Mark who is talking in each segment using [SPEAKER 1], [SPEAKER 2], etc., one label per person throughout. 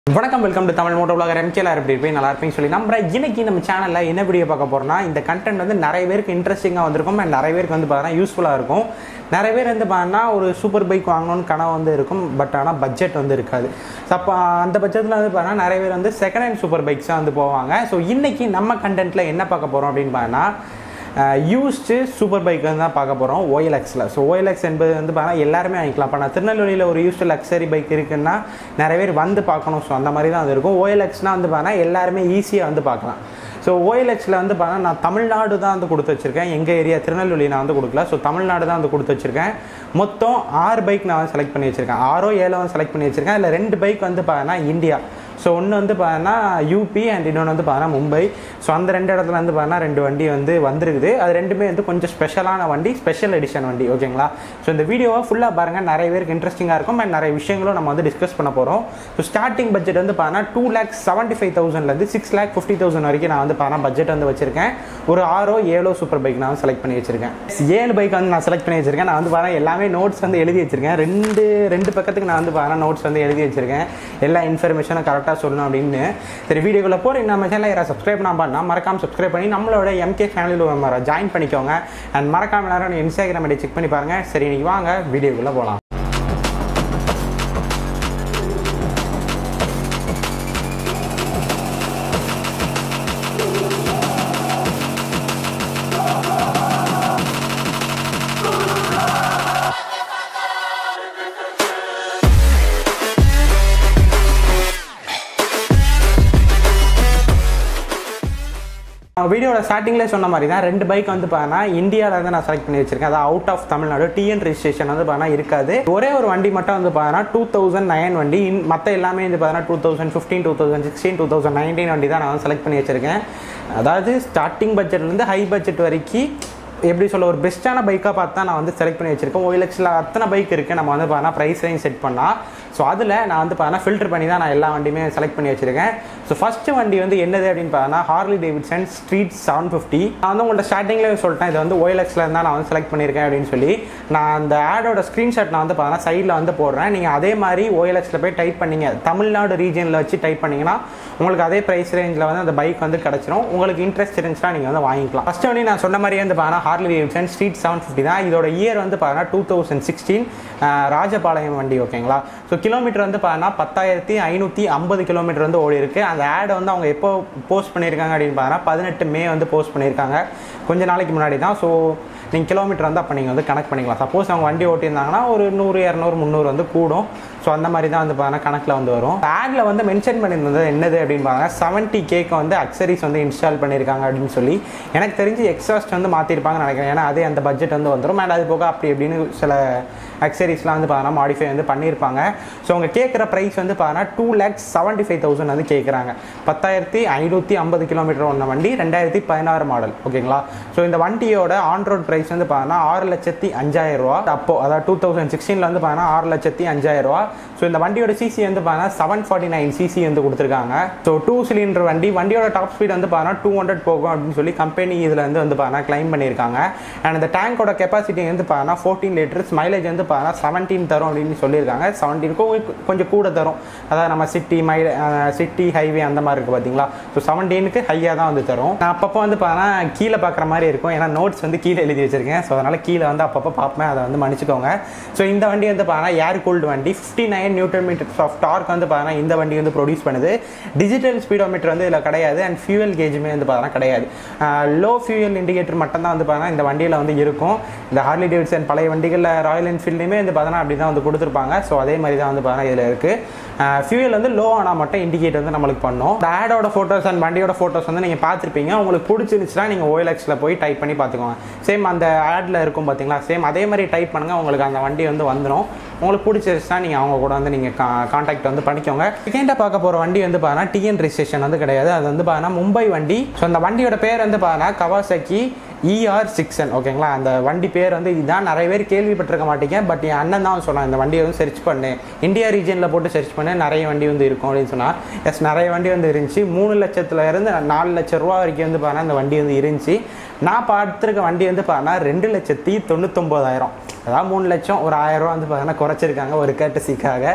[SPEAKER 1] வணக்கம் welcome to Tamil moto vlogger எம்கேலார் எப்படி இருப்பேன் நல்லா இருப்பேன்னு சொல்லி நம்புறேன் இன்னைக்கு நம்ம சேனலில் என்ன வீடியோ பார்க்க போறோம்னா இந்த கண்டென்ட் வந்து நிறைய பேருக்கு இன்ட்ரெஸ்டிங்காக வந்திருக்கும் and நிறைய பேருக்கு வந்து பார்த்தீங்கன்னா யூஸ்ஃபுல்லாக இருக்கும் நிறைய பேர் வந்து பார்த்தீங்கன்னா ஒரு சூப்பர் பைக் வாங்கணும்னு கனவு வந்து இருக்கும் பட் ஆனால் பட்ஜெட் வந்து இருக்காது ஸோ அப்போ அந்த பட்ஜெட்டில் வந்து பார்த்தீங்கன்னா நிறைய பேர் வந்து செகண்ட் ஹேண்ட் சூப்பர் பைக்ஸாக வந்து போவாங்க ஸோ இன்னைக்கு நம்ம கண்டென்ட்டில் என்ன பார்க்க போகிறோம் அப்படின்னு பார்த்தீங்கன்னா யூஸ்டு சூப்பர் பைக் வந்து தான் பார்க்க போகிறோம் ஓஎல்எக்ஸில் ஸோ ஓஎல்எக்ஸ் என்பது வந்து பார்த்தா எல்லாருமே வாங்கிக்கலாம் இப்போ நான் திருநெல்வேலியில் ஒரு யூஸ்டு லக்ஸரி பைக் இருக்குன்னா நிறைய பேர் வந்து பார்க்கணும் ஸோ அந்த மாதிரி தான் அது இருக்கும் ஓஎல்எக்ஸ்னால் வந்து பார்த்தா எல்லாருமே ஈஸியாக வந்து பார்க்கலாம் ஸோ ஓஎல்எக்ஸில் வந்து பார்த்தா நான் தமிழ்நாடு தான் வந்து கொடுத்து வச்சிருக்கேன் எங்கள் ஏரியா திருநெல்வேலி நான் வந்து கொடுக்கல ஸோ தமிழ்நாடு தான் வந்து கொடுத்து வச்சிருக்கேன் மொத்தம் ஆறு பைக் நான் வந்து செலக்ட் பண்ணி வச்சிருக்கேன் ஆறோ ஏழோ வந்து செலக்ட் பண்ணி வச்சிருக்கேன் அதில் ரெண்டு பைக் வந்து பார்த்தீங்கன்னா இந்தியா ஸோ ஒன்று வந்து பார்த்தீங்கன்னா யூபி அண்ட் இன்னொன்று வந்து பார்த்தீங்கன்னா மும்பை ஸோ அந்த ரெண்டு இடத்துல வந்து பார்த்தீங்கன்னா ரெண்டு வண்டி வந்து வந்திருக்குது அது ரெண்டுமே வந்து கொஞ்சம் ஸ்பெஷலான வண்டி ஸ்பெஷல் எடிஷன் வண்டி ஓகேங்களா ஸோ இந்த வீடியோவை ஃபுல்லாக பாருங்கள் நிறைய பேருக்கு இன்ட்ரெஸ்டிங்காக இருக்கும் அண்ட் நிறைய விஷயங்களும் நம்ம வந்து டிஸ்கஸ் பண்ண போகிறோம் ஸோ ஸ்டார்டிங் பட்ஜெட் வந்து பார்த்தீங்கன்னா டூ லேக் செவன்ட்டி ஃபைவ் தௌசண்ட்லேருந்து சிக்ஸ் லேக் ஃபிஃப்டி தௌசண்ட் வரைக்கும் நான் வந்து பார்த்தீங்கன்னா பட்ஜெட் வந்து வச்சிருக்கேன் ஒரு ஆறோ ஏழோ சூப்பர் பைக் நான் வந்து செலக்ட் பண்ணி வச்சிருக்கேன் ஏழு பைக் வந்து நான் செலக்ட் பண்ணி வச்சிருக்கேன் நான் வந்து பார்த்தா எல்லாமே நோட்ஸ் வந்து எழுதி வச்சிருக்கேன் ரெண்டு ரெண்டு பக்கத்துக்கு நான் வந்து பார்த்தா நோட்ஸ் வந்து எழுதி வச்சிருக்கேன் எல்லா இன்ஃபர்மேஷனும் கரெக்டாக சொல்லணும் அப்படின்னு சரி வீடியோக்குள்ள போகிற நம்ம சேனலில் யாராவது சப்ஸ்கிரைப் பண்ணால் பண்ணால் மறக்காம சப்ஸ்கிரைப் பண்ணி நம்மளோட எம்கே ஃபேமிலியில் ஜாயின் பண்ணிக்கோங்க அண்ட் மறக்காம எல்லாரும் இன்ஸ்டாகிராம் ஐடி செக் பண்ணி பாருங்க சரி இன்னைக்கு வாங்க வீடியோக்குள்ளே போகலாம் வீடியோட ஸ்டார்டிங்லேயே சொன்ன மாதிரி தான் ரெண்டு பைக் வந்து பார்த்தா இந்தியாவில் வந்து நான் செலக்ட் பண்ணி வச்சிருக்கேன் அது out of Tamil Nadu TN registration வந்து பார்த்தா இருக்காது ஒரே ஒரு வண்டி மட்டும் வந்து பார்த்தா டூ தௌசண்ட் நைன் வண்டி மற்ற எல்லாமே வந்து பார்த்தா two thousand fifteen two thousand sixteen two thousand nineteen வண்டி தான் நான் வந்து செலக்ட் பண்ணி வச்சிருக்கேன் அதாவது ஸ்டார்டிங் பட்ஜெட்லேருந்து ஹை பட்ஜெட் வரைக்கும் எப்படி சொல்ல ஒரு பெஸ்ட்டான பைக்காக பார்த்து தான் நான் வந்து செலக்ட் பண்ணி வச்சிருக்கேன் ஓஎல்எக்ஸில் அத்தனை பைக் இருக்குது நம்ம வந்து பார்த்தா ப்ரைஸ் ரேஞ்ச் செட் பண்ணால் ஸோ அதில் நான் வந்து பார்த்தா ஃபில்டர் பண்ணி தான் நான் எல்லா வண்டியுமே செலக்ட் பண்ணி வச்சிருக்கேன் ஸோ ஃபஸ்ட்டு வண்டி வந்து என்னது அப்படின்னு பார்த்தா Harley Davidson Street seven fifty நான் வந்து உங்கள்ட்ட ஸ்டார்டிங்லேயே சொல்லிட்டேன் இது வந்து ஓஎல்எக்ஸில் இருந்தால் நான் வந்து செலக்ட் பண்ணியிருக்கேன் அப்படின்னு சொல்லி நான் அந்த ஆடோட ஸ்க்ரீன்ஷாட் நான் வந்து பார்த்தா சைடில் வந்து போடுறேன் நீங்கள் அதே மாதிரி ஓஎல்எக்ஸில் போய் டைப் பண்ணீங்க தமிழ்நாடு ரீஜனில் வச்சு டைப் பண்ணிங்கன்னா உங்களுக்கு அதே ப்ரைஸ் ரேஞ்சில் வந்து அந்த பைக் வந்து கிடச்சிரும் உங்களுக்கு இன்ட்ரெஸ்ட் இருந்துச்சுன்னா நீங்கள் வந்து வாங்கிக்கலாம் ஃபஸ்ட் வண்டி நான் சொன்ன மாதிரியே வந்து பார்த்தா Harley Davidson Street seven fifty தான் இதோட இயர் வந்து பார்த்தா டூ தௌசண்ட் சிக்ஸ்டீன் ராஜபாளையம் வண்டி ஓகேங்களா ஸோ கிலோமீட்டர் வந்து பார்த்தா பத்தாயிரத்தி ஐநூற்றி ஐம்பது கிலோமீட்டர் வந்து ஓடி இருக்கு அந்த ஆடை வந்து அவங்க எப்போ போஸ்ட் பண்ணியிருக்காங்க அப்படின்னு பார்த்தா பதினெட்டு மே வந்து போஸ்ட் பண்ணியிருக்காங்க கொஞ்ச நாளைக்கு முன்னாடி தான் ஸோ நீங்கள் கிலோமீட்டர் வந்து அப்போ நீங்கள் வந்து கனெக்ட் பண்ணிக்கலாம் சப்போஸ் அவங்க வண்டி ஓட்டியிருந்தாங்கன்னா ஒரு நூறு இரநூறு முந்நூறு வந்து கூடும் ஸோ அந்த மாதிரி தான் வந்து பார்த்தீங்கன்னா கணக்கில் வந்து வரும் ஆடில் வந்து மென்ஷன் பண்ணியிருந்தது என்னது அப்படின்னு பாருங்க செவன்ட்டி கேக்கு வந்து அக்சரிஸ் வந்து இன்ஸ்டால் பண்ணியிருக்காங்க அப்படின்னு சொல்லி எனக்கு தெரிஞ்சு எக்ஸாஸ்ட் வந்து மாற்றிருப்பாங்கன்னு நினைக்கிறேன் ஏன்னா அதே அந்த பட்ஜெட் வந்து வந்துடும் அண்ட் அது போக அப்படி எப்படின்னு சில அக்சரிஸ்லாம் வந்து பார்த்தீங்கன்னா மாடிஃபை வந்து பண்ணியிருப்பாங்க ஸோ அவங்க கேட்குற ப்ரைஸ் வந்து பார்த்தீங்கன்னா two lakhs seventy five thousand வந்து கேட்குறாங்க பத்தாயிரத்தி ஐநூற்றி ஐம்பது கிலோமீட்டர் ஒன்ற வண்டி ரெண்டாயிரத்தி பதினாறு மாடல் ஓகேங்களா ஸோ இந்த வண்டியோட ஆன் ரோட் ப்ரைஸ் வந்து பார்த்தீங்கன்னா ஆறு லட்சத்தி அஞ்சாயிரம் ரூபா அப்போ அதாவது டூ தௌசண்ட் சிக்ஸ்டீனில் வந்து பார்த்தீங்கன்னா ஆறு லட்சத்தி அஞ்சாயிரம் ரூபா ஸோ இந்த வண்டியோட சிசி வந்து பார்த்தீங்கன்னா செவன் ஃபார்ட்டி நைன் சிசி வந்து கொடுத்துருக்காங்க ஸோ டூ சிலிண்டர் வண்டி வண்டியோட டாப் ஸ்பீட் வந்து பார்த்தீங்கன்னா டூ ஹண்ட்ரட் போகும் அப்படின்னு சொல்லி கம்பெனி இதில் வந்து வந்து பார்த்தீங்கன்னா கிளைம் பண்ணியிருக்காங்க அண்ட் இந்த டேங்கோட கெப்பாசிட்டி வந்து பார்த்தீங்கன்னா ஃபோர்டீன் லிட்டர்ஸ் மைலேஜ் வந்து பார்த்தீங்கன்னா செவன்டீன் தரும் அப்படின்னு சொல்லியிருக்காங்க செவன்டீனுக்கும் கொஞ்சம் கூட தரும் அதாவது நம்ம சிட்டி மை சிட்டி ஹைவே அந்த மாதிரி இருக்குது பார்த்தீங்களா ஸோ செவன்டீனுக்கு ஹையாக தான் வந்து தரும் நான் அப்பப்போ வந்து பார்த்தீங்கன்னா கீழே பார்க்குற மாதிரி இருக்கும் ஏன்னா நோட்ஸ் வந்து கீழே எழுதி வச்சிருக்கேன் ஸோ அதனால் கீழே வந்து அப்பப்போ பார்ப்பேன் அதை வந்து மன்னிச்சுக்கோங்க ஸோ இந்த வண்டி வந்து பார்த்தீங்கன்னா ஏர் கூல்டு வண்டி fifty nine newton metres of torque வந்து பார்த்தீங்கன்னா இந்த வண்டி வந்து ப்ரொடியூஸ் பண்ணுது டிஜிட்டல் ஸ்பீடோமீட்டர் வந்து இதில் கிடையாது அண்ட் ஃபியூவல் கேஜுமே வந்து பார்த்தீங்கன்னா கிடையாது லோ ஃபியூவல் இண்டிகேட்டர் மட்டும் தான் வந்து பார்த்தீங்கன்னா இந்த வண்டியில் வந்து இருக்கும் இந்த ஹார்லி டேவிட்சன் பழைய வண்டிகளில் ராயல் என்ஃபீல்டுமே வந்து பார்த்தீங்கன்னா அப்படி தான் வந்து கொடுத்துருப்பாங்க ஸோ அதே மாதிரி தான் வந்து பார்த்தீங்கன்னா இதில் இருக்குது ஃபியூவல் வந்து லோ ஆனால் மட்டும் இண்டிகேட் வந்து நம்மளுக்கு பண்ணும் இந்த ஆடோட ஃபோட்டோஸ் அண்ட் வண்டியோட ஃபோட்டோஸ் வந்து நீங்கள் பார்த்துருப்பீங்க உங்களுக்கு பிடிச்சிருந்துச்சுன்னா நீங்கள் ஓஎல்எக்ஸில் போய் டைப் பண்ணி பார்த்துக்கோங்க சேம் அந்த ஆடில் இருக்கும் பார்த்தீங்களா சேம் அதே மாதிரி டைப் பண்ணுங்கள் உங்களுக்கு அந்த வண்டி வந்து வந்துடும் உங்களுக்கு பிடிச்சிருச்சுன்னா நீங்கள் அவங்க கூட வந்து நீங்கள் காண்டாக்ட் வந்து பண்ணிக்கோங்க செகண்டாக பார்க்க போகிற வண்டி வந்து பார்த்தீங்கன்னா டிஎன் ரெஜிஸ்ட்ரேஷன் வந்து கிடையாது அது வந்து பார்த்தீங்கன்னா மும்பை வண்டி ஸோ அந்த வண்டியோட பேர் வந்து பார்த்தீங்கன்னா கவாசக்கி இஆர் சிக்ஸன் ஓகேங்களா அந்த வண்டி பேர் வந்து இதுதான் நிறைய பேர் கேள்விப்பட்டிருக்க மாட்டீங்க பட் என் அண்ணன் தான் சொன்னான் இந்த வண்டியை வந்து சர்ச் பண்ணு இந்தியா ரீஜனில் போட்டு சர்ச் பண்ணு நிறைய வண்டி வந்து இருக்கும் அப்படின்னு சொன்னால் எஸ் நிறைய வண்டி வந்து இருந்துச்சு மூணு லட்சத்துல இருந்து நாலு லட்ச ரூபா வரைக்கும் வந்து பார்த்தா இந்த வண்டி வந்து இருந்துச்சு நான் பார்த்துருக்க வண்டி வந்து பார்த்தா ரெண்டு லட்சத்தி தொண்ணூத்தொம்பதாயிரம் அதாவது மூணு லட்சம் ஒரு ஆயிரம் ரூபா வந்து பார்த்தீங்கன்னா குறைச்சிருக்காங்க ஒரு கேட்டசிக்காக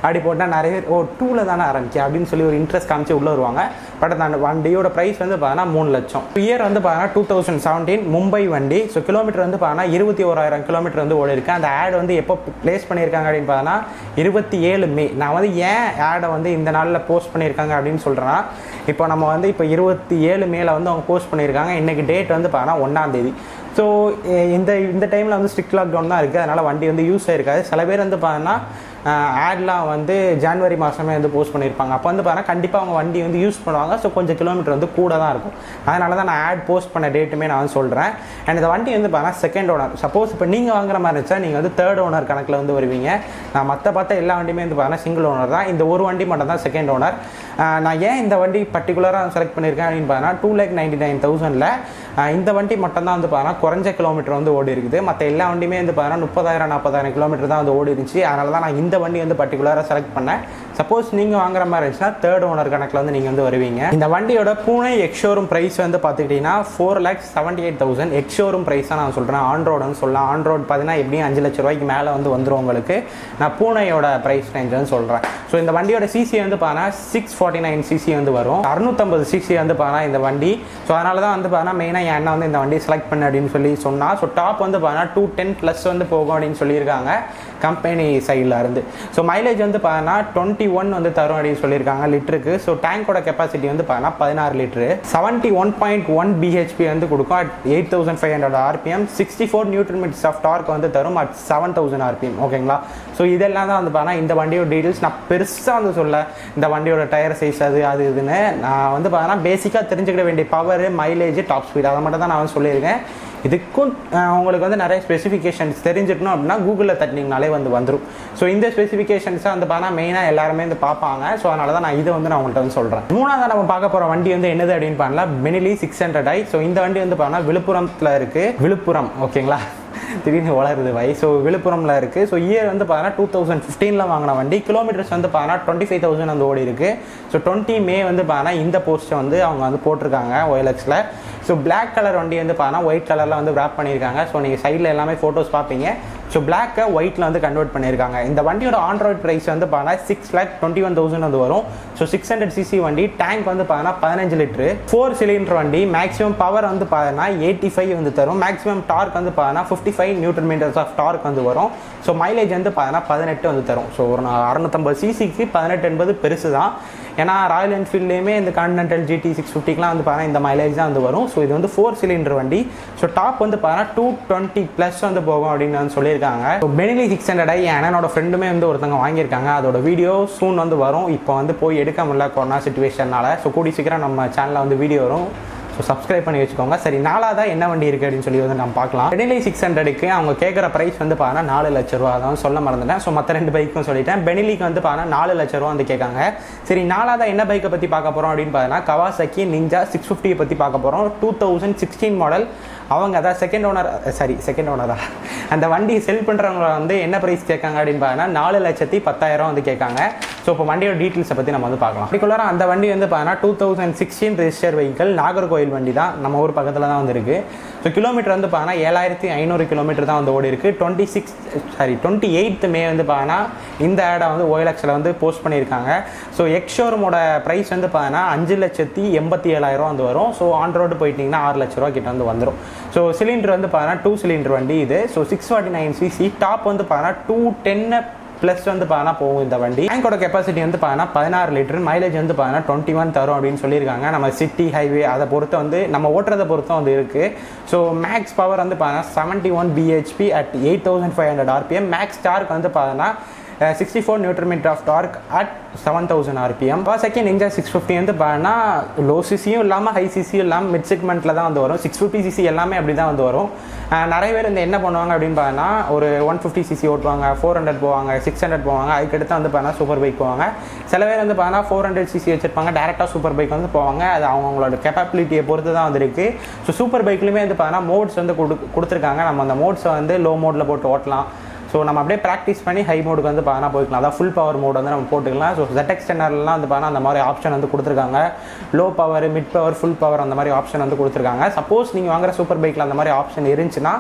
[SPEAKER 1] அப்படி போட்டால் நிறைய பேர் ஓ டூவில் தானே ஆரம்பிக்க அப்படின்னு சொல்லி ஒரு இன்ட்ரெஸ்ட் காமிச்சு உள்ளே வருவாங்க பட் அந்த வண்டியோட ப்ரைஸ் வந்து பார்த்தீங்கன்னா மூணு லட்சம் இயர் வந்து பார்த்தீங்கன்னா டூ தௌசண்ட் செவன்டீன் மும்பை வண்டி ஸோ கிலோமீட்டர் வந்து பார்த்தீங்கன்னா இருபத்தி ஓராயிரம் கிலோமீட்டர் வந்து ஓடி இருக்கு அந்த ஆட் வந்து எப்போ ப்ளேஸ் பண்ணியிருக்காங்க அப்படின்னு பார்த்தீங்கன்னா இருபத்தி ஏழு மே நான் வந்து ஏன் ஆடை வந்து இந்த நாளில் போஸ்ட் பண்ணியிருக்காங்க அப்படின்னு சொல்கிறேன்னா இப்போ நம்ம வந்து இப்போ இருபத்தி ஏழு மேல வந்து அவங்க போஸ்ட் பண்ணியிருக்காங்க இன்னைக்கு டேட் வந்து பார்த்தீங்கன்னா ஒன்றாம் தேதி ஸோ இந்த இந்த டைமில் வந்து ஸ்ட்ரிக்ட் லாக்டவுன் தான் இருக்குது அதனால் வண்டி வந்து யூஸ் ஆயிருக்காது சில பேர் வந்து பார்த்தீங்கன்னா ஆட்லாம் வந்து ஜான்வரி மாதமே வந்து போஸ்ட் பண்ணியிருப்பாங்க அப்போ வந்து பார்த்தீங்கன்னா கண்டிப்பாக அவங்க வண்டி வந்து யூஸ் பண்ணுவாங்க ஸோ கொஞ்சம் கிலோமீட்டர் வந்து கூட தான் இருக்கும் அதனால தான் நான் ஆட் போஸ்ட் பண்ண டேட்டுமே நான் வந்து சொல்கிறேன் அண்ட் இந்த வண்டி வந்து பார்த்தீங்கன்னா செகண்ட் ஓனர் சப்போஸ் இப்போ நீங்கள் வாங்குற மாதிரி இருந்துச்சா நீங்கள் வந்து தேர்ட் ஓனர் கணக்கில் வந்து வருவீங்க நான் மற்ற பார்த்த எல்லா வண்டியுமே வந்து பார்த்தீங்கன்னா சிங்கிள் ஓனர் தான் இந்த ஒரு வண்டி மட்டும் தான் செகண்ட் ஓனர் நான் ஏன் இந்த வண்டி பர்டிகுலராக செலக்ட் பண்ணியிருக்கேன் அப்படின்னு பார்த்தீங்கன்னா டூ லேக் நைன்டி நைன் தௌசண்டில் இந்த வண்டி மட்டும் தான் வந்து பார்த்தீங்கன்னா குறைஞ்ச கிலோமீட்டர் வந்து ஓடி இருக்குது மற்ற எல்லா வண்டியுமே வந்து பார்த்தீங்கன்னா முப்பதாயிரம் நாற்பதாயிரம் கிலோமீட்டர் தான் வந்து ஓடி இருந்துச்சு அதனால தான் நான் இந்த வண்டி வந்து பர்டிகுலராக செலக்ட் பண்ணேன் சப்போஸ் நீங்கள் வாங்குற மாதிரி இருந்துச்சுன்னா தேர்ட் ஓனர் கணக்கில் வந்து நீங்கள் வந்து வருவீங்க இந்த வண்டியோட பூனே எக்ஷோரூம் ப்ரைஸ் வந்து பார்த்துக்கிட்டிங்கன்னா four lakhs seventy eight thousand ex showroom ப்ரைஸாக நான் சொல்கிறேன் ஆன் ரோடுன்னு சொல்லலாம் ஆன் ரோடு பார்த்தீங்கன்னா எப்படியும் அஞ்சு லட்ச ரூபாய்க்கு மேலே வந்து வந்துடும் உங்களுக்கு நான் பூனையோட ப்ரைஸ் ரேஞ்சுன்னு சொல்கிறேன் ஸோ இந்த வண்டியோட சிசி வந்து பார்த்தீங்கன்னா சிக்ஸ் ஃபார்ட்டி நைன் சிசி வந்து வரும் அறுநூத்தம்பது சிசி வந்து பார்த்தீங்கன்னா இந்த வண்டி ஸோ அதனால தான் வந்து பார்த்தீங்கன்னா மெயினாக என் அண்ணன் வந்து இந்த வண்டி செலக்ட் பண்ணு அப்படின்னு சொல்லி சொன்னால் ஸோ டாப் வந்து பார்த்தீங்கன்னா டூ டென் ப்ளஸ் வந்து போகும் அப்படின்னு சொல்லியிருக்காங்க கம்பெனி சைடில் இருந்து ஸோ மைலேஜ் வந்து பார்த்தீங்கன்னா டுவெண்ட்டி ஒன் வந்து தரும் அப்படின்னு சொல்லியிருக்காங்க லிட்டருக்கு ஸோ டேங்கோட கெப்பாசிட்டி வந்து பார்த்தீங்கன்னா பதினாறு litre seventy one point one BHP வந்து கொடுக்கும் at eight thousand five hundred RPM sixty four newton metres of torque வந்து தரும் அட் செவன் தௌசண்ட் ஆர்பிஎம் ஓகேங்களா ஸோ இதெல்லாம் தான் வந்து பார்த்தீங்கன்னா இந்த வண்டியோட டீட்டெயில்ஸ் நான் பெருசாக வந்து சொல்ல இந்த வண்டியோட டயர் சைஸ் அது அது இதுன்னு நான் வந்து பார்த்தீங்கன்னா பேசிக்காக தெரிஞ்சுக்கிட வேண்டிய பவர் மைலேஜ் டாப் ஸ்பீட் அதை மட்டும் தான் நான் வந்து சொல்லியிருக்கேன் இதுக்கும் உங்களுக்கு வந்து நிறைய ஸ்பெசிஃபிகேஷன்ஸ் தெரிஞ்சுக்கணும் அப்படின்னா கூகுளில் தட்டினீங்கனாலே வந்து வந்துடும் ஸோ இந்த ஸ்பெசிஃபிகேஷன்ஸை வந்து பார்த்தா மெயினாக எல்லாருமே வந்து பார்ப்பாங்க ஸோ அதனால தான் நான் இதை வந்து நான் உங்கள்கிட்ட வந்து சொல்கிறேன் மூணாவது நம்ம பார்க்க போகிற வண்டி வந்து என்னது அப்படின்னு பண்ணலாம் Benelli six hundred I so இந்த வண்டி வந்து பார்த்தா விழுப்புரத்தில் இருக்குது விழுப்புரம் ஓகேங்களா திடீர்னு வளருது வை ஸோ விழுப்புரமில் இருக்குது ஸோ இயர் வந்து பார்த்தீங்கன்னா டூ தௌசண்ட் ஃபிஃப்டீனில் வாங்கின வண்டி கிலோமீட்டர்ஸ் வந்து பார்த்தீங்கன்னா டுவெண்ட்டி ஃபைவ் தௌசண்ட் வந்து ஓடி இருக்குது ஸோ டுவெண்ட்டி மே வந்து பார்த்தீங்கன்னா இந்த போஸ்ட்டை வந்து அவங்க வந்து போட்டிருக்காங்க ஒயலக்ஸில் ஸோ பிளாக் கலர் வண்டி வந்து பார்த்தீங்கன்னா ஒயிட் கலரில் வந்து ரேப் பண்ணியிருக்காங்க ஸோ நீங்கள் சைடில் எல்லாமே ஃபோட்டோஸ் பார்ப்பீங்க ஸோ பிளாக்கை ஒயிட்டில் வந்து கன்வெர்ட் பண்ணியிருக்காங்க இந்த வண்டியோட ஆண்ட்ராய்ட் ப்ரைஸ் வந்து பார்த்தீங்கன்னா six lakh twenty one thousand வந்து வரும் ஸோ சிக்ஸ் ஹண்ட்ரட் சிசி வண்டி டேங்க் வந்து பார்த்தீங்கன்னா பதினஞ்சு லிட்டரு ஃபோர் சிலிண்டர் வண்டி மேக்ஸிமம் பவர் வந்து பார்த்தீங்கன்னா எயிட்டி ஃபைவ் வந்து தரும் மேக்ஸிமம் டார்க் வந்து பார்த்தீங்கன்னா fifty five newton metres of torque வந்து வரும் ஸோ மைலேஜ் வந்து பார்த்தீங்கன்னா பதினெட்டு வந்து தரும் ஸோ ஒரு அறுநூத்தம்பது சிசிக்கு பதினெட்டு என்பது பெருசு தான் ஏன்னா ராயல் என்ஃபீல்ட்லேயுமே இந்த கான்டினென்டல் ஜிடி சிக்ஸ் ஃபிஃப்டிக்கெலாம் வந்து பார்த்தீங்கன்னா இந்த மைலேஜ் தான் வந்து வரும் ஸோ இது வந்து ஃபோர் சிலிண்டர் வண்டி ஸோ டாப் வந்து பார்த்தீங்கன்னா டூ டுவெண்ட்டி ப்ளஸ் வந்து போகும் அப்படின்னு வந்து சொல்லியிருக்காங்க ஸோ பெனிலி சிக்ஸ் ஹண்ட்ரட் என் அண்ணனோட ஃப்ரெண்டுமே வந்து ஒருத்தவங்க வாங்கியிருக்காங்க அதோட வீடியோ சூன் வந்து வரும் இப்போ வந்து போய் எடுக்க முடியல கொரோனா சுச்சுவேஷனால ஸோ கூடி சீக்கிரம் நம்ம சேனலில் வந்து வீடியோ வரும் ஸோ சப்ஸ்கிரைப் பண்ணி வச்சுக்கோங்க சரி நாலாவதா என்ன வண்டி இருக்குது அப்படின்னு சொல்லி வந்து நம்ம பார்க்கலாம் பெனிலி சிக்ஸ் ஹண்ட்ரடுக்கு அவங்க கேட்குற ப்ரைஸ் வந்து பார்த்தீங்கன்னா நாலு லட்ச ரூபா அதான் சொல்ல மறந்துட்டேன் ஸோ மற்ற ரெண்டு பைக்கும் சொல்லிட்டேன் பெனிலிக்கு வந்து பார்த்தீங்கன்னா நாலு லட்ச ரூபா வந்து கேட்காங்க சரி நாலாவதா என்ன பைக்கை பற்றி பார்க்க போகிறோம் அப்படின்னு பார்த்தீங்கன்னா கவாசக்கி நிஞ்சா சிக்ஸ் ஃபிஃப்டியை பற்றி பார்க்க போகிறோம் டூ தௌசண்ட் சிக்ஸ்டீன் மாடல் அவங்க அதான் செகண்ட் ஓனர் சாரி செகண்ட் ஓனரா அந்த வண்டி செல் பண்ணுறவங்க வந்து என்ன ப்ரைஸ் கேட்காங்க அப்படின்னு பார்த்தீங்கன்னா நாலு லட்சத்தி பத்தாயிரம் வந்து கேட்காங்க ஸோ இப்போ வண்டியோட டீட்டெயில்ஸை பற்றி நம்ம வந்து பார்க்கலாம் பர்டிகுலராக அந்த வண்டி வந்து பார்த்தீங்கன்னா two thousand sixteen register vehicle Nagercoil வண்டி தான் நம்ம ஊர் பக்கத்தில் தான் வந்து இருக்கு ஸோ கிலோமீட்டர் வந்து பார்த்தீங்கன்னா ஏழாயிரத்தி ஐநூறு கிலோமீட்டர் தான் வந்து ஓடி இருக்கு twenty six sorry twenty eight May வந்து பார்த்தீங்கன்னா இந்த ஆடை வந்து ஓஎல்எக்ஸில் வந்து போஸ்ட் பண்ணியிருக்காங்க ஸோ எக்ஷோரூமோட ப்ரைஸ் வந்து பார்த்தீங்கன்னா அஞ்சு லட்சத்தி எண்பத்தி ஏழாயிரம் வந்து வரும் ஸோ ஆன் ரோடு போயிட்டீங்கன்னா ஆறு லட்ச ரூபா கிட்ட வந்து வந்துடும் ஸோ சிலிண்டர் வந்து பார்த்தீங்கன்னா டூ சிலிண்டர் வண்டி இது so six forty nine CC top வந்து பார்த்தீங்கன்னா டூ டென்னு ப்ளஸ் வந்து பார்த்தீங்கன்னா போகும் இந்த வண்டி டேங்கோட கெப்பாசிட்டி வந்து பார்த்தீங்கன்னா பதினாறு லிட்டர் மைலேஜ் வந்து பார்த்தீங்கன்னா டுவெண்ட்டி ஒன் தரும் அப்படின்னு சொல்லியிருக்காங்க நம்ம சிட்டி ஹைவே அதை பொறுத்து வந்து நம்ம ஓட்டுறதை பொறுத்து வந்து இருக்குது ஸோ மேக்ஸ் பவர் வந்து பார்த்தீங்கன்னா seventy one BHP at eight thousand five hundred RPM max torque வந்து பார்த்தீங்கன்னா sixty four newton metre of torque at seven thousand RPM second Ninja six fifty வந்து பார்த்தீங்கன்னா லோ சிசியும் இல்லாமல் ஹை சிசியும் இல்லாமல் மிட் செக்மெண்ட்டில் தான் வந்து வரும் சிக்ஸ் ஃபிஃப்டி சிசி எல்லாமே அப்படி தான் வந்து வரும் நிறைய பேர் இந்த என்ன பண்ணுவாங்க அப்படின்னு பார்த்தீங்கன்னா ஒரு ஒன் ஃபிஃப்டி சிசி ஓட்டுவாங்க ஃபோர் ஹண்ட்ரட் போவாங்க சிக்ஸ் ஹண்ட்ரட் போவாங்க அதுக்கடுத்து வந்து பார்த்தீங்கன்னா சூப்பர் பைக் போவாங்க சில பேர் வந்து பார்த்தீங்கன்னா ஃபோர் ஹண்ட்ரட் சிசி வச்சிருப்பாங்க டேரெக்டாக சூப்பர் பைக் வந்து போவாங்க அது அவங்களோட கெப்பாபிலிட்டியை பொறுத்து தான் வந்துருக்கு ஸோ சூப்பர் பைக்லையுமே வந்து பார்த்தீங்கன்னா மோட்ஸ் வந்து கொடு கொடுத்துருக்காங்க நம்ம அந்த மோட்ஸை வந்து லோ மோடில் போட்டு ஓட்டலாம் ஸோ நம்ம அப்படியே ப்ராக்டிஸ் பண்ணி ஹை மோடுக்கு வந்து பார்த்தா போய்க்கலாம் அதான் ஃபுல் பவர் மோட் வந்து நம்ம போட்டுக்கலாம் ஸோ ZX டென்னர்லாம் வந்து பார்த்தா அந்த மாதிரி ஆப்ஷன் வந்து கொடுத்துருக்காங்க low power mid power full power அந்த மாதிரி ஆப்ஷன் வந்து கொடுத்துருக்காங்க சப்போஸ் நீங்கள் வாங்குற சூப்பர் பைக்கில் அந்த மாதிரி ஆப்ஷன் இருந்துச்சுன்னா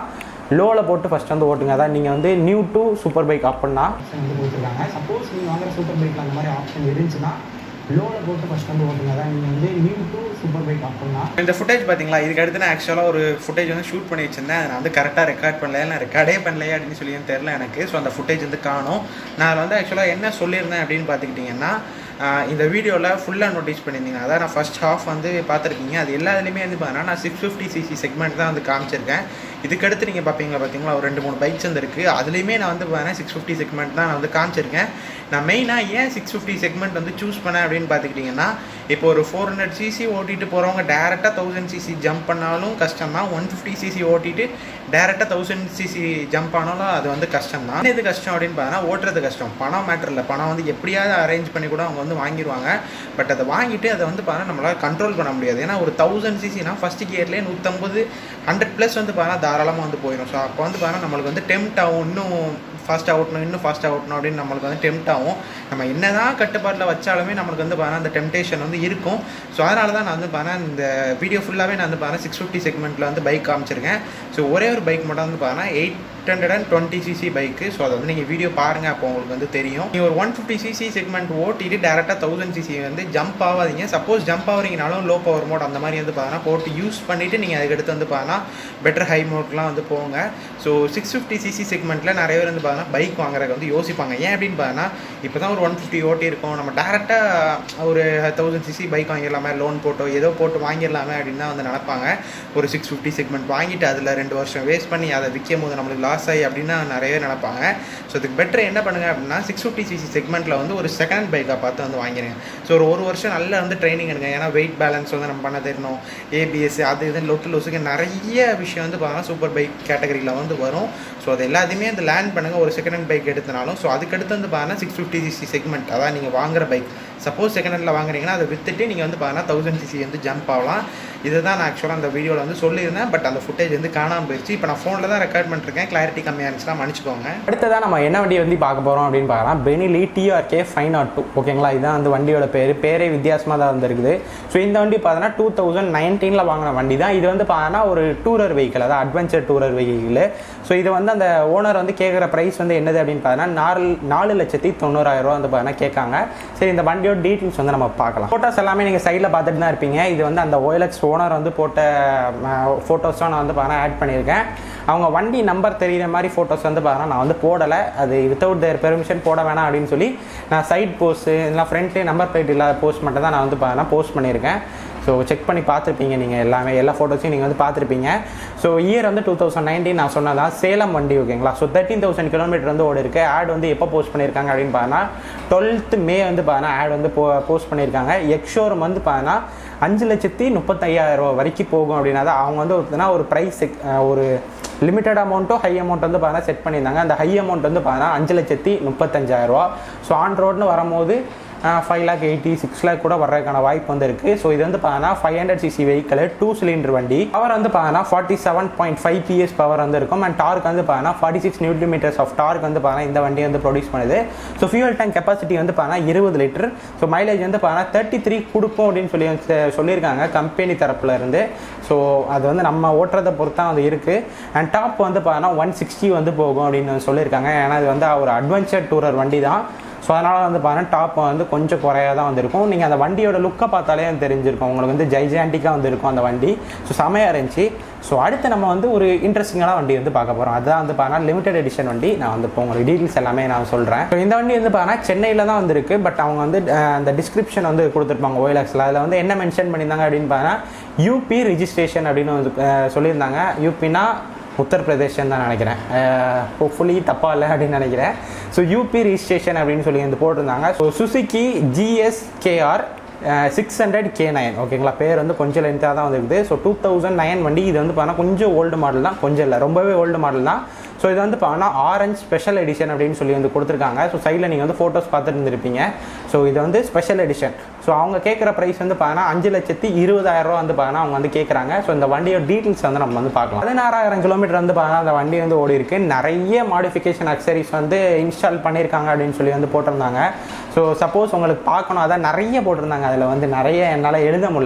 [SPEAKER 1] லோவில் போட்டு ஃபஸ்ட் வந்து ஓட்டுங்க அதான் நீங்கள் வந்து நியூ டு சூப்பர் பைக் அப்படின்னா வந்து கொடுத்துருக்காங்க சப்போஸ் நீங்கள் வாங்குற சூப்பர் பைக்கில் அந்த மாதிரி ஆப்ஷன் இருந்துச்சுன்னா லோவில் போட்டு ஃபஸ்ட் வந்து ஓட்டுங்க அதான் நீங்கள் வந்து நியூ டு சூப்பர் பைக் அப்படின்னா
[SPEAKER 2] இந்த ஃபுட்டேஜ் பார்த்தீங்களா இதுக்கு அடுத்து நான் ஆக்சுவலாக ஒரு ஃபுட்டேஜ் வந்து ஷூட் பண்ணி வச்சிருந்தேன் அதை நான் வந்து கரெக்டாக ரெக்கார்ட் பண்ணல நான் ரெக்கார்டே பண்ணலையே அப்படின்னு சொல்லி தெரில எனக்கு ஸோ அந்த ஃபுட்டேஜ் வந்து காணும் நான் அதில் வந்து ஆக்சுவலாக என்ன சொல்லியிருந்தேன் அப்படின்னு பார்த்துக்கிட்டிங்கன்னா ஆஹ் இந்த வீடியோவில் ஃபுல்லாக நோட்டீஸ் பண்ணியிருந்தீங்க அதான் நான் ஃபஸ்ட் ஹாஃப் வந்து பார்த்துருக்கீங்க அது எல்லாத்துலேயுமே வந்து பார்த்தீங்கன்னா நான் சிக்ஸ் ஃபிஃப்டி சிசி செக்மெண்ட் தான் வந்து காமிச்சிருக்கேன் இதுக்கடுத்து நீங்கள் பார்ப்பீங்களா பார்த்தீங்களா ஒரு ரெண்டு மூணு பைக்ஸ் வந்து இருக்குது அதுலேயுமே நான் வந்து பார்த்தீங்கன்னா சிக்ஸ் ஃபிஃப்டி செக்மெண்ட் தான் நான் வந்து காமிச்சிருக்கேன் நான் மெயினாக ஏன் சிக்ஸ் ஃபிஃப்டி செக்மெண்ட் வந்து சூஸ் பண்ணேன் அப்படின்னு பார்த்துக்கிட்டிங்கன்னா இப்போ ஒரு ஃபோர் ஹண்ட்ரட் சிசி ஓட்டிட்டு போகிறவங்க டேரெக்டாக தௌசண்ட் சிசி ஜம்ப் பண்ணாலும் கஷ்டம் தான் ஒன் ஃபிஃப்டி சிசி ஓட்டிட்டு டேரெக்டாக தௌசண்ட் சிசி ஜம்ப் ஆனாலும் அது வந்து கஷ்டம் தான் இது கஷ்டம் அப்படின்னு பார்த்தீங்கன்னா ஓட்டுறது கஷ்டம் பணம் மேட்டர் இல்லை பணம் வந்து எப்படியாவது அரேஞ்ச் பண்ணி கூட அவங்க வந்து வாங்கிடுவாங்க பட் அதை வாங்கிட்டு அதை வந்து பார்த்தா நம்மளால் கண்ட்ரோல் பண்ண முடியாது ஏன்னா ஒரு தௌசண்ட் சிசினா ஃபஸ்ட் கியர்லேயே நூற்றம்பது ஹண்ட்ரட் ப்ளஸ் வந்து பார்த்தா தாராளமாக வந்து போயிடும் ஸோ அப்போ வந்து பார்த்தா நம்மளுக்கு வந்து டெம்ட் ஆகும் இன்னும் ஃபாஸ்ட்டாக ஓட்டணும் இன்னும் ஃபாஸ்ட்டாக ஓட்டணும் அப்படின்னு நம்மளுக்கு வந்து டெம்ட் ஆகும் நம்ம என்னதான் கட்டுப்பாட்டில் வச்சாலுமே நம்மளுக்கு வந்து பார்த்தா அந்த டெம்டேஷன் வந்து இருக்கும் ஸோ அதனால தான் நான் வந்து பார்த்தா இந்த வீடியோ ஃபுல்லாகவே நான் வந்து பார்த்தா சிக்ஸ் ஃபிஃப்டி செக்மெண்ட்டில் வந்து பைக் காமிச்சிருக்கேன் ஸோ ஒரே ஒரு பைக் மட்டும் வந்து பார்த்தா eight hundred and twenty CC bike so அதை வந்து நீங்கள் வீடியோ பாருங்கள் அப்போ உங்களுக்கு வந்து தெரியும் நீங்கள் ஒரு ஒன் ஃபிஃப்டி சிசி செக்மெண்ட் ஓட்டிட்டு டேரெக்டாக தௌசண்ட் சிசி வந்து ஜம்ப் ஆகாதீங்க சப்போஸ் ஜம்ப் ஆகிறீங்கனாலும் லோ பவர் மோட் அந்த மாதிரி வந்து பார்த்தா போட்டு யூஸ் பண்ணிவிட்டு நீங்கள் அதுக்கடுத்து வந்து பார்த்தா பெட்டர் ஹை மோட்லாம் வந்து போங்க ஸோ சிக்ஸ் ஃபிஃப்டி சிசி செக்மெண்ட்டில் நிறைய பேர் வந்து பார்த்தா பைக் வாங்குறதுக்கு வந்து யோசிப்பாங்க ஏன் அப்படின்னு பார்த்தா இப்போ தான் ஒரு ஒன் ஃபிஃப்டி ஓட்டி இருக்கோம் நம்ம டேரெக்டாக ஒரு தௌசண்ட் சிசி பைக் வாங்கிடலாமே லோன் போட்டோ ஏதோ போட்டு வாங்கிடலாமே அப்படின்னு தான் வந்து நினைப்பாங்க ஒரு சிக்ஸ் ஃபிஃப்டி செக்மெண்ட் வாங்கிட்டு அதில் ரெண்டு வருஷம் வேஸ்ட் பண்ணி அதை விற்கும் போது நம்மளுக்கு லாஸ் ஆகி அப்படின்னு நிறைய பேர் நினைப்பாங்க ஸோ இதுக்கு பெட்டர் என்ன பண்ணுங்க அப்படின்னா சிக்ஸ் ஃபிஃப்டி சிசி செக்மெண்ட்டில் வந்து ஒரு செகண்ட் பைக்காக பார்த்து வந்து வாங்கிடுங்க ஸோ ஒரு ஒரு வருஷம் நல்லா வந்து ட்ரைனிங் எடுங்க ஏன்னா வெயிட் பேலன்ஸ் வந்து நம்ம பண்ண தெரியணும் ஏபிஎஸ் அது இது லொட்டு லொசுக்கு நிறைய விஷயம் வந்து பார்த்தீங்கன்னா சூப்பர் பைக் கேட்டகரியில் வந்து வரும் ஸோ அது எல்லாத்தையுமே அந்த லேண்ட் பண்ணுங்கள் ஒரு செகண்ட் ஹேண்ட் பைக் எடுத்தனாலும் ஸோ அதுக்கடுத்து வந்து பார்த்தீங்கன்னா சிக்ஸ் ஃபிஃப்டி சிசி செக்மெண்ட் அதான் நீங்கள் வாங்குற பைக் சப்போஸ் செகண்ட் ஹேண்டில் வாங்குறீங்கன்னா அதை விற்றுட்டு நீங்கள் வந்து பார்த்தீங்கன்னா தௌசண்ட் சிசி வந்து ஜம்ப் ஆகலாம் இதை தான் நான் ஆக்சுவலாக அந்த வீடியோவில் வந்து சொல்லியிருந்தேன் பட் அந்த ஃபுட்டேஜ் வந்து காணாமல் போயிடுச்சு இப்போ நான் ஃபோனில் தான் ரெக்கார்ட் பண்ணிருக்கேன் கிளாரிட்டி கம்மியாக இருந்துச்சுன்னா மன்னிச்சுக்கோங்க
[SPEAKER 1] அடுத்ததாக நம்ம என்ன வண்டி வந்து பார்க்க போகிறோம் அப்படின்னு பார்க்கலாம் Benelli TRK five nought two ஓகேங்களா இதுதான் அந்த வண்டியோட பேர் பேரே வித்தியாசமாக தான் வந்துருக்குது ஸோ இந்த வண்டி பார்த்தோன்னா டூ தௌசண்ட் நைன்டீனில் வாங்கின வண்டி தான் இது வந்து பார்த்தோன்னா ஒரு டூரர் வெஹிக்கிள் அதாவது அட்வென்ச்சர் டூரர் வெஹிக்கிள் ஸோ இது வந்து அந்த ஓனர் வந்து கேட்குற ப்ரைஸ் வந்து என்னது அப்படின்னு பார்த்தோன்னா நாலு நாலு லட்சத்தி தொண்ணூறாயிரம் ரூபா வந்து பார்த்தோன்னா கேட்காங்க சரி இந்த வண்டியோட டீட்டெயில்ஸ் வந்து நம்ம பார்க்கலாம் ஃபோட்டோஸ் எல்லாமே நீங்கள் சைடில் பார்த்துட்டு தான் இருப்பீங்க இது வந்து அந்த ஓஎல்எக்ஸ் ஓனர் வந்து போட்ட ஃபோட்டோஸ் தான் நான் வந்து பார்த்தா ஆட் பண்ணியிருக்கேன் அவங்க வண்டி நம்பர் தெரியுற மாதிரி ஃபோட்டோஸ் வந்து பார்த்தா நான் வந்து போடலை அது வித்தவுட் தேர் பெர்மிஷன் போட வேணாம் அப்படின்னு சொல்லி நான் சைட் போஸ்ட்டு இல்லை ஃப்ரண்ட்லேயே நம்பர் பிளேட் இல்லாத போஸ்ட் மட்டும் தான் நான் வந்து பார்த்தா போஸ்ட் பண்ணியிருக்கேன் ஸோ செக் பண்ணி பார்த்துருப்பீங்க நீங்கள் எல்லாமே எல்லா ஃபோட்டோஸையும் நீங்கள் வந்து பார்த்துருப்பீங்க ஸோ இயர் வந்து டூ தௌசண்ட் நைன்டீன் நான் சொன்னதான் சேலம் வண்டி ஓகேங்களா ஸோ தேர்ட்டீன் தௌசண்ட் கிலோமீட்டர் வந்து ஓடி இருக்கு ஆட் வந்து எப்போ போஸ்ட் பண்ணியிருக்காங்க அப்படின்னு பார்த்தா டுவெல்த் மே வந்து பார்த்தா ஆட் வந்து போ போஸ்ட் பண்ணியிருக்காங்க எக்ஷோரம் வந்து பார்த்தா அஞ்சு லட்சத்தி முப்பத்தையாயிரம் ரூபா வரைக்கும் போகும் அப்படின்னா தான் அவங்க வந்து ஒருத்தனா ஒரு ப்ரைஸ் ஒரு லிமிட்டட் அமௌண்ட்டும் ஹை அமௌண்ட் வந்து பார்த்தா செட் பண்ணியிருந்தாங்க அந்த ஹை அமௌண்ட் வந்து பார்த்தா அஞ்சு லட்சத்தி முப்பத்தஞ்சாயிரம் ரூபா ஸோ ஆன் ரோட்னு வரும்போது five lakh eighty six lakh கூட வர்றதுக்கான வாய்ப்பு வந்து இருக்குது ஸோ இது வந்து பார்த்தீங்கன்னா five hundred CC vehicle two cylinder வண்டி பவர் வந்து பார்த்தீங்கன்னா forty seven point five PS power வந்து இருக்கும் அண்ட் டார்க் வந்து பார்த்தீங்கன்னா forty six newton metres of torque வந்து பார்த்தீங்கன்னா இந்த வண்டி வந்து ப்ரொடியூஸ் பண்ணுது ஸோ ஃபியூல் டேங்க் கெப்பாசிட்டி வந்து பார்த்தீங்கன்னா இருபது லிட்டர் ஸோ மைலேஜ் வந்து பார்த்தீங்கன்னா தேர்ட்டி த்ரீ கொடுக்கும் அப்படின்னு சொல்லி வந்து சொல்லியிருக்காங்க கம்பெனி தரப்புல இருந்து ஸோ அது வந்து நம்ம ஓட்டுறதை பொறுத்து தான் அது இருக்குது அண்ட் டாப் வந்து பார்த்தீங்கன்னா ஒன் சிக்ஸ்டி வந்து போகும் அப்படின்னு சொல்லியிருக்காங்க ஏன்னா இது வந்து ஒரு அட்வென்ச்சர் டூரர் வண்டி தான் ஸோ அதனால் வந்து பார்த்தீங்கன்னா டாப் வந்து கொஞ்சம் குறையாக தான் வந்திருக்கும் நீங்கள் அந்த வண்டியோட லுக்கை பார்த்தாலே தெரிஞ்சிருக்கும் உங்களுக்கு வந்து ஜைஜாண்டிக்காக வந்திருக்கும் அந்த வண்டி ஸோ செமையாக இருந்துச்சு ஸோ அடுத்து நம்ம வந்து ஒரு இன்ட்ரெஸ்டிங்கான வண்டி வந்து பார்க்க போகிறோம் அதுதான் வந்து பார்த்தீங்கன்னா லிமிடெட் எடிஷன் வண்டி நான் வந்து இப்போ உங்களுக்கு டீட்டெயில்ஸ் எல்லாமே நான் சொல்கிறேன் ஸோ இந்த வண்டி வந்து பார்த்தீங்கன்னா சென்னையில் தான் வந்திருக்கு பட் அவங்க வந்து அஹ், அந்த டிஸ்கிரிப்ஷன் வந்து கொடுத்துருப்பாங்க ஓயிலாக்ஸில் அதில் வந்து என்ன மென்ஷன் பண்ணியிருந்தாங்க அப்படின்னு பார்த்தீங்கன்னா யூபி ரிஜிஸ்ட்ரேஷன் அப்படின்னு வந்து அஹ், சொல்லியிருந்தாங்க யூபினா உத்தரப்பிரதேசம் தான் நினைக்கிறேன் ஹோப்ஃபுல்லி தப்பாக இல்லை அப்படின்னு நினைக்கிறேன் ஸோ யூபி ரிஜிஸ்ட்ரேஷன் அப்படின்னு சொல்லி வந்து போட்டிருந்தாங்க so Suzuki GSXR six hundred K nine ஓகேங்களா பேர் வந்து கொஞ்சம் லென்த்தாக தான் வந்துருக்குது ஸோ டூ தௌசண்ட் நைன் வண்டி இது வந்து பார்த்தா கொஞ்சம் ஓல்டு மாடல் தான் கொஞ்சம் இல்லை ரொம்பவே ஓல்டு மாடல் தான் ஸோ இது வந்து பார்த்தா ஆரஞ்ச் ஸ்பெஷல் எடிஷன் அப்படின்னு சொல்லி வந்து கொடுத்துருக்காங்க ஸோ சைடில் நீங்கள் வந்து ஃபோட்டோஸ் பார்த்துட்டு இருந்திருப்பீங்க ஸோ இது வந்து ஸ்பெஷல் எடிஷன் ஸோ அவங்க கேட்குற ப்ரைஸ் வந்து பார்த்தீங்கன்னா அஞ்சு லட்சத்தி இருபதாயிரம் ரூபா வந்து பார்த்தீங்கன்னா அவங்க வந்து கேட்குறாங்க ஸோ இந்த வண்டியோட டீட்டெயில்ஸ் வந்து நம்ம வந்து பார்க்கலாம் பதினாறாயிரம் கிலோமீட்டர் வந்து பார்த்தீங்கன்னா அந்த வண்டி வந்து ஓடி இருக்கு நிறைய மாடிஃபிகேஷன் அக்சரிஸ் வந்து இன்ஸ்டால் பண்ணியிருக்காங்க அப்படின்னு சொல்லி வந்து போட்டிருந்தாங்க ஸோ சப்போஸ் உங்களுக்கு பார்க்கணும் அதான் நிறைய போட்டிருந்தாங்க அதில் வந்து நிறைய என்னால் எழுத முடியல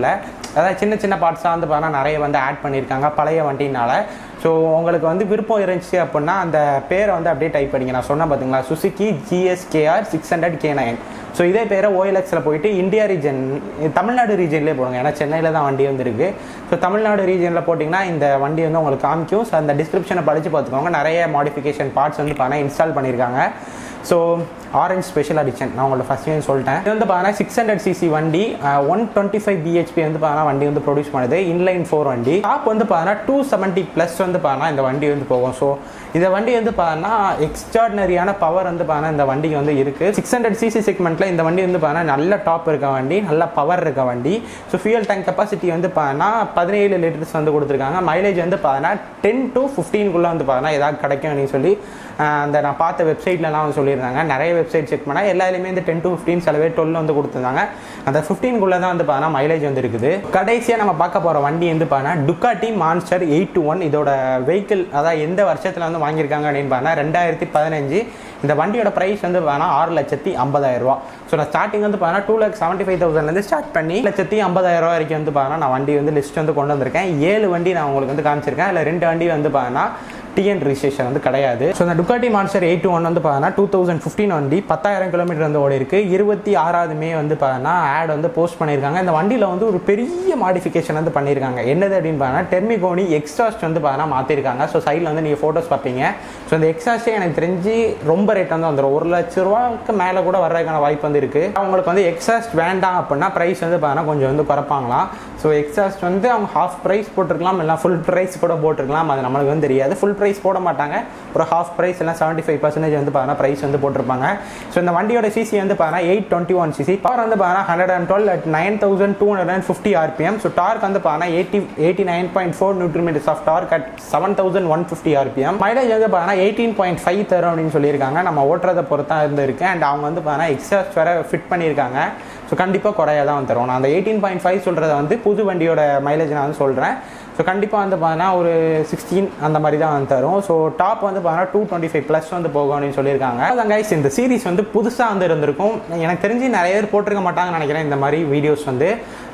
[SPEAKER 1] அதாவது சின்ன சின்ன பார்ட்ஸாக வந்து பார்த்தீங்கன்னா நிறைய வந்து ஆட் பண்ணியிருக்காங்க பழைய வண்டினால ஸோ உங்களுக்கு வந்து விருப்பம் இருந்துச்சு அப்படின்னா அந்த பேரை வந்து அப்படியே டைப் பண்ணிங்க நான் சொன்னேன் பார்த்தீங்களா Suzuki GSXR six hundred K nine so இதே பேரை ஓஎல்எக்ஸில் போயிட்டு இந்தியா ரீஜன் தமிழ்நாடு ரீஜன்லேயே போடுங்க ஏன்னா சென்னையில் தான் வண்டி வந்து இருக்குது ஸோ தமிழ்நாடு ரீஜனில் போட்டிங்கன்னா இந்த வண்டி வந்து உங்களுக்கு காமிக்கும் ஸோ அந்த டிஸ்கிரிப்ஷனை படித்து பார்த்துக்கோங்க நிறைய மாடிஃபிகேஷன் பார்ட்ஸ் வந்து பார்த்தீங்கன்னா இன்ஸ்டால் பண்ணியிருக்காங்க ஸோ ஆரஞ்ச் ஸ்பெஷல் அடிஷன் நான் உங்களோட ஃபஸ்ட் டைம் சொல்லிட்டேன் இது வந்து பார்த்தீங்கன்னா சிக்ஸ் ஹண்ட்ரட் சிசி வண்டி ஒன் டுவெண்ட்டி ஃபைவ் பிஹெச்பி வந்து பார்த்தீங்கன்னா வண்டி வந்து ப்ரொடியூஸ் பண்ணுது இன்லைன் ஃபோர் வண்டி டாப் வந்து பார்த்தீங்கன்னா டூ செவன்ட்டி ப்ளஸ் வந்து பார்த்தீங்கன்னா இந்த வண்டி வந்து போகும் ஸோ இந்த வண்டி வந்து பார்த்தீங்கன்னா எக்ஸ்ட்ராடினரியான பவர் வந்து பார்த்தீங்கன்னா இந்த வண்டிக்கு வந்து இருக்குது சிக்ஸ் ஹண்ட்ரட் சிசி செக்மெண்ட்டில் இந்த வண்டி வந்து பார்த்தீங்கன்னா நல்ல டாப் இருக்க வண்டி நல்ல பவர் இருக்க வண்டி ஸோ ஃபியூல் டேங்க் கெப்பாசிட்டி வந்து பார்த்தீங்கன்னா பதினேழு லிட்டர்ஸ் வந்து கொடுத்துருக்காங்க மைலேஜ் வந்து பார்த்தீங்கன்னா டென் டு ஃபிஃப்டீன்குள்ளே வந்து பார்த்தீங்கன்னா ஏதாவது கிடைக்கும் அப்படின்னு சொல்லி ஆஹ் அந்த நான் பார்த்த வெப்சைட்லலாம் வந்து சொல்லியிருந்தாங்க நிறைய வெப்சைட் செக் பண்ணால் எல்லாருமே இந்த டென் டு ஃபிஃப்டீன் சிலவே டுவெல் வந்து கொடுத்துருந்தாங்க அந்த ஃபிஃப்டீன்குள்ளே தான் வந்து பார்த்தீங்கன்னா மைலேஜ் வந்து இருக்குது கடைசியாக நம்ம பார்க்க போகிற வண்டி வந்து பார்த்தீங்கன்னா Ducati Monster eight two one இதோட வெஹிக்கிள் அதாவது எந்த வருஷத்தில் வந்து வாங்கியிருக்காங்க அப்படின்னு பார்த்தீங்கன்னா ரெண்டாயிரத்தி பதினஞ்சு இந்த வண்டியோட ப்ரைஸ் வந்து பார்த்தீங்கன்னா ஆறு லட்சத்தி ஐம்பதாயிரம் ரூபா ஸோ நான் ஸ்டார்டிங் வந்து பார்த்தீங்கன்னா டூ லேக் செவன்ட்டி ஃபைவ் தௌசண்ட்லேருந்து ஸ்டார்ட் பண்ணி லட்சத்தி ஐம்பதாயிரம் ரூபா வரைக்கும் வந்து பார்த்தீங்கன்னா நான் வண்டி வந்து லிஸ்ட் வந்து கொண்டு வந்திருக்கேன் ஏழு வண்டி நான் உங்களுக்கு வந்து காமிச்சிருக்கேன் இல்லை ரெண்டு வண்டி வந்து பார்த்தீங்கன்னா டிஎன் ரிஜிஸ்ட்ரேஷன் வந்து கிடையாது ஸோ இந்த டுக்காட்டி மான்ஸ்டர் எயிட் ஒன் வந்து பார்த்தீங்கன்னா டூ தௌசண்ட் ஃபிஃப்டீன் வண்டி பத்தாயிரம் கிலோமீட்டர் வந்து ஓடி இருக்கு இருபத்தி ஆறாவது மே வந்து பார்த்தீங்கன்னா ஆட் வந்து போஸ்ட் பண்ணியிருக்காங்க இந்த வண்டியில் வந்து ஒரு பெரிய மாடிஃபிகேஷன் வந்து பண்ணியிருக்காங்க என்னது அப்படின்னு பார்த்தீங்கன்னா டெர்மிகோனி எக்ஸ்ட்ராஸ்ட் வந்து பார்த்தீங்கன்னா மாற்றிருக்காங்க ஸோ சைடில் வந்து நீங்கள் ஃபோட்டோஸ் பார்ப்பீங்க ஸோ இந்த எக்ஸ்ட்ராஸ்டே எனக்கு தெரிஞ்சு ரொம்ப ரேட் வந்து வந்துடும் ஒரு லட்ச ரூபாய்க்கு மேலே கூட வர்றதுக்கான வாய்ப்பு வந்து இருக்குது அவங்களுக்கு வந்து எக்ஸாஸ்ட் வேண்டாம் அப்படின்னா ப்ரைஸ் வந்து பார்த்தீங்கன்னா கொஞ்சம் வந்து குறைப்பாங்களாம் ஸோ எக்ஸாஸ்ட் வந்து அவங்க ஹாஃப் ப்ரைஸ் போட்டிருக்கலாம் இல்லை ஃபுல் ப்ரைஸ் கூட போட்டிருக்கலாம் அது நம்மளுக்கு வந்து தெரியாது ஃபுல் ப்ரைஸ் போட மாட்டாங்க ஒரு ஹாஃப் ப்ரைஸ் இல்லை செவன்ட்டி ஃபைவ் பர்சன்டேஜ் வந்து பார்த்தீங்கன்னா ப்ரைஸ் வந்து போட்டிருப்பாங்க ஸோ இந்த வண்டியோட சிசி வந்து பார்த்தீங்கன்னா eight twenty one CC power வந்து பார்த்தீங்கன்னா hundred and twelve at nine thousand two hundred and fifty RPM so torque வந்து பார்த்தீங்கன்னா eighty eighty nine point four newton metres of torque at seven thousand one fifty RPM mileage வந்து பார்த்தீங்கன்னா eighteen point five தரும் அப்படின்னு சொல்லியிருக்காங்க நம்ம ஓட்டுறதை பொறுத்தா இருந்து இருக்கு அண்ட் அவங்க வந்து பார்த்தீங்கன்னா எக்ஸாஸ்ட் வேற ஃபிட் பண்ணியிருக்காங்க ஸோ கண்டிப்பாக குறையா தான் வந்து தரும் நான் அந்த எயிட்டீன் பாயிண்ட் ஃபைவ் சொல்கிறத வந்து புது வண்டியோட மைலேஜ் நான் வந்து சொல்கிறேன் ஸோ கண்டிப்பாக வந்து பார்த்தீங்கன்னா ஒரு சிக்ஸ்டீன் அந்த மாதிரி தான் வந்து தரும் ஸோ டாப் வந்து பார்த்தீங்கன்னா டூ டுவெண்ட்டி ஃபைவ் ப்ளஸ் வந்து போகும் அப்படின்னு சொல்லியிருக்காங்க அதான் கைஸ் இந்த சீரிஸ் வந்து புதுசாக வந்து இருந்திருக்கும் எனக்கு தெரிஞ்சு நிறைய பேர் போட்டிருக்க மாட்டாங்கன்னு நினைக்கிறேன் இந்த மாதிரி வீடியோஸ் வந்து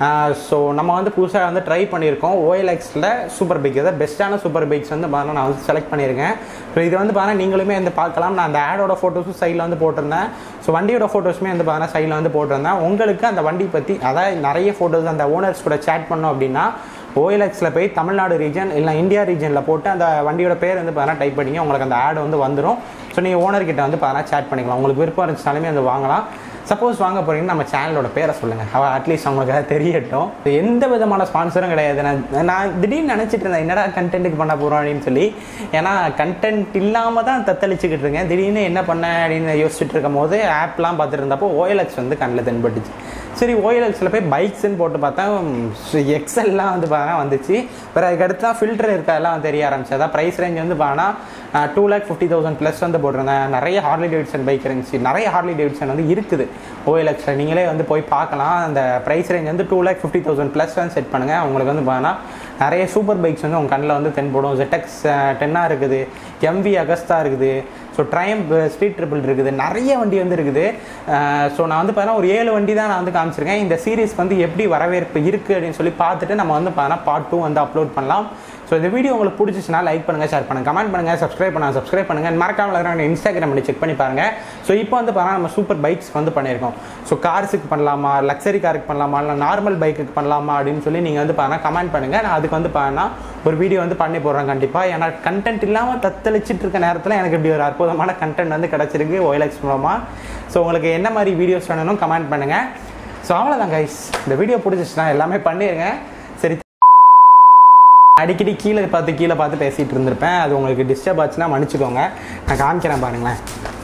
[SPEAKER 1] ஸோ நம்ம வந்து புதுசாக வந்து ட்ரை பண்ணியிருக்கோம் ஓஎல்எக்ஸில் சூப்பர் பைக் அதாவது பெஸ்ட்டான சூப்பர் பைக்ஸ் வந்து பார்த்தீங்கன்னா நான் வந்து செலக்ட் பண்ணியிருக்கேன் ஸோ இது வந்து பார்த்தீங்கன்னா நீங்களுமே வந்து பார்க்கலாம் நான் அந்த ஆடோட ஃபோட்டோஸும் சைடில் வந்து போட்டிருந்தேன் ஸோ வண்டியோட ஃபோட்டோஸுமே வந்து பார்த்தீங்கன்னா சைடில் வந்து போட்டிருந்தேன் உங்களுக்கு அந்த வண்டி பற்றி அதாவது நிறைய ஃபோட்டோஸ் அந்த ஓனர்ஸ் கூட சேட் பண்ணோம் அப்படின்னா ஓஎல்எக்ஸில் போய் தமிழ்நாடு ரீஜன் இல்லை இந்தியா ரீஜனில் போட்டு அந்த வண்டியோட பேர் வந்து பார்த்தீங்கன்னா டைப் பண்ணிங்க உங்களுக்கு அந்த ஆட் வந்து வந்துடும் ஸோ நீங்கள் ஓனர்கிட்ட வந்து பார்த்தீங்கன்னா சேட் பண்ணிக்கலாம் உங்களுக்கு விருப்பம் இருந்துச்சாலுமே அது வாங்கலாம் சப்போஸ் வாங்க போறீங்கன்னா நம்ம சேனலோட பேரை சொல்லுங்கள் அவள் அட்லீஸ்ட் அவங்களுக்கு அது தெரியட்டும் எந்த விதமான ஸ்பான்சரும் கிடையாது நான் நான் திடீர்னு நினச்சிட்டு இருந்தேன் என்னடா கண்டென்ட்டுக்கு பண்ண போகிறோம் அப்படின்னு சொல்லி ஏன்னா கண்டென்ட் இல்லாமல் தான் தத்தளிச்சுக்கிட்டு இருக்கேன் திடீர்னு என்ன பண்ண அப்படின்னு யோசிச்சுட்டு இருக்கும் போது ஆப்லாம் பார்த்துட்டு இருந்தப்போ ஓஎல்எக்ஸ் வந்து கண்ணில் தென்பட்டுச்சு சரி ஓஎல்எக்ஸில் போய் பைக்ஸ்ன்னு போட்டு பார்த்தா எக்ஸல்லாம் வந்து பார்த்தா வந்துச்சு வேறு அதுக்கு அடுத்து தான் ஃபில்டர் இருக்கெல்லாம் தெரிய ஆரம்பிச்சு அதான் ப்ரைஸ் ரேஞ்ச் வந்து பார்த்தா two lakh fifty thousand plus வந்து போட்டிருந்தேன் நிறைய ஹார்லி டேவிட்சன் பைக் இருந்துச்சு நிறைய ஹார்லி டேவிட்சன் வந்து இருக்குது ஓஎல்எக்ஸில் நீங்களே வந்து போய் பார்க்கலாம் அந்த ப்ரைஸ் ரேஞ்ச் வந்து two lakh fifty thousand plus வந்து செட் பண்ணுங்கள் உங்களுக்கு வந்து பார்த்தா நிறைய சூப்பர் பைக்ஸ் வந்து உங்கள் கண்ணில் வந்து தென்படும் ஜெட்டக்ஸ் டென்னாக இருக்குது எம்வி அகஸ்தா இருக்குது ஸோ ட்ரைம் ஸ்ட்ரீட் ட்ரிபிள் இருக்குது நிறைய வண்டி வந்து இருக்குது ஸோ நான் வந்து பார்த்தீங்கன்னா ஒரு ஏழு வண்டி தான் நான் வந்து காமிச்சிருக்கேன் இந்த சீரிஸ் வந்து எப்படி வரவேற்பு இருக்குது அப்படின்னு சொல்லி பார்த்துட்டு நம்ம வந்து பார்த்தீங்கன்னா பார்ட் டூ வந்து அப்லோட் பண்ணலாம் ஸோ இந்த வீடியோ உங்களுக்கு பிடிச்சிச்சுன்னா லைக் பண்ணுங்கள் ஷேர் பண்ணுங்கள் கமெண்ட் பண்ணுங்கள் சப்ஸ்கிரைப் பண்ணுங்கள் சப்ஸ்கிரைப் பண்ணுங்கள் மறக்காமல் இருக்கிற இன்ஸ்டாகிராம் பண்ணி செக் பண்ணி பாருங்கள் ஸோ இப்போ வந்து பார்த்தீங்கன்னா நம்ம சூப்பர் பைக்ஸ் வந்து பண்ணியிருக்கோம் ஸோ கார்ஸுக்கு பண்ணலாமா லக்ஸரி காருக்கு பண்ணலாமா இல்லை நார்மல் பைக்குக்கு பண்ணலாமா அப்படின்னு சொல்லி நீங்கள் வந்து பார்த்தீங்கன்னா கமெண்ட் பண்ணுங்கள் நான் அதுக்கு வந்து பார்த்தீங்கன்னா ஒரு வீடியோ வந்து பண்ணி போடுறேன் கண்டிப்பாக ஏன்னா கண்டென்ட் இல்லாமல் தத்தளிச்சிட்டு இருக்க நேரத்தில் எனக்கு இப்படி ஒரு அற்புதமான கண்டென்ட் வந்து கிடச்சிருக்கு ஓஎல்எக்ஸ் மூலமாக ஸோ உங்களுக்கு என்ன மாதிரி வீடியோஸ் வேணும்னு கமெண்ட் பண்ணுங்கள் ஸோ அவ்வளோதான் கைஸ் இந்த வீடியோ பிடிச்சிச்சுன்னா எல்லாமே பண்ணிடுங்க சரி அடிக்கடி கீழே பார்த்து கீழே பார்த்து பேசிகிட்டு இருந்திருப்பேன் அது உங்களுக்கு டிஸ்டர்ப் ஆச்சுன்னா மன்னிச்சுக்கோங்க நான் காமிக்கிறேன் பாருங்களேன்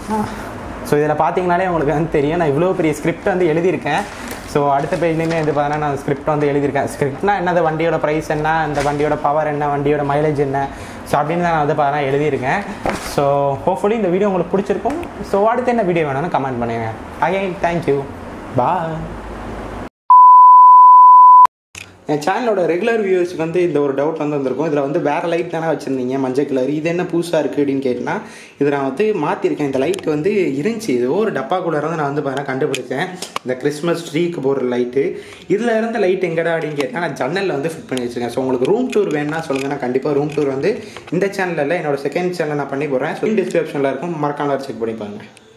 [SPEAKER 1] ஸோ இதில் பார்த்தீங்கனாலே உங்களுக்கு வந்து தெரியும் நான் இவ்வளோ பெரிய ஸ்கிரிப்ட் வந்து எழுதியிருக்கேன் ஸோ அடுத்த பேஜ்லேயுமே வந்து பார்த்தீங்கன்னா நான் ஸ்கிரிப்ட் வந்து எழுதியிருக்கேன் ஸ்கிரிப்ட்னா என்னது வண்டியோட ப்ரைஸ் என்ன அந்த வண்டியோட பவர் என்ன வண்டியோட மைலேஜ் என்ன ஸோ அப்படின்னு தான் நான் வந்து பார்த்தீங்கன்னா எழுதியிருக்கேன் ஸோ ஹோப்ஃபுல்லி இந்த வீடியோ உங்களுக்கு பிடிச்சிருக்கும் ஸோ அடுத்து என்ன வீடியோ வேணும்னு கமெண்ட் பண்ணுங்கள் அகைன் தேங்க்யூ பாய் என் சேனலோட ரெகுலர் வியூவர்ஸ்க்கு வந்து இந்த ஒரு டவுட் வந்து வந்திருக்கும் இதில் வந்து வேறு லைட் தானே வச்சுருந்தீங்க மஞ்சள் கலர் இது என்ன புதுசாக இருக்குது அப்படின்னு கேட்டினா இது நான் வந்து மாற்றிருக்கேன் இந்த லைட் வந்து இருந்துச்சு இது ஒரு டப்பாக்குள்ளே இருந்து நான் வந்து பார்த்தீங்கன்னா கண்டுபிடிச்சேன் இந்த கிறிஸ்மஸ் ட்ரீக்கு போடுற லைட்டு இதில் இருந்த லைட் எங்கடா அப்படின்னு கேட்டால் நான் ஜன்னலில் வந்து ஃபிட் பண்ணி வச்சிருக்கேன் ஸோ உங்களுக்கு ரூம் டூர் வேணும்னா சொல்லுங்கள் நான் கண்டிப்பாக ரூம் டூர் வந்து இந்த சேனலில் என்னோட செகண்ட் சேனல் நான் பண்ணி போடுறேன் ஸோ டிஸ்கிரிப்ஷனில் இருக்கும் மறக்காம செக் பண்ணி பாருங்க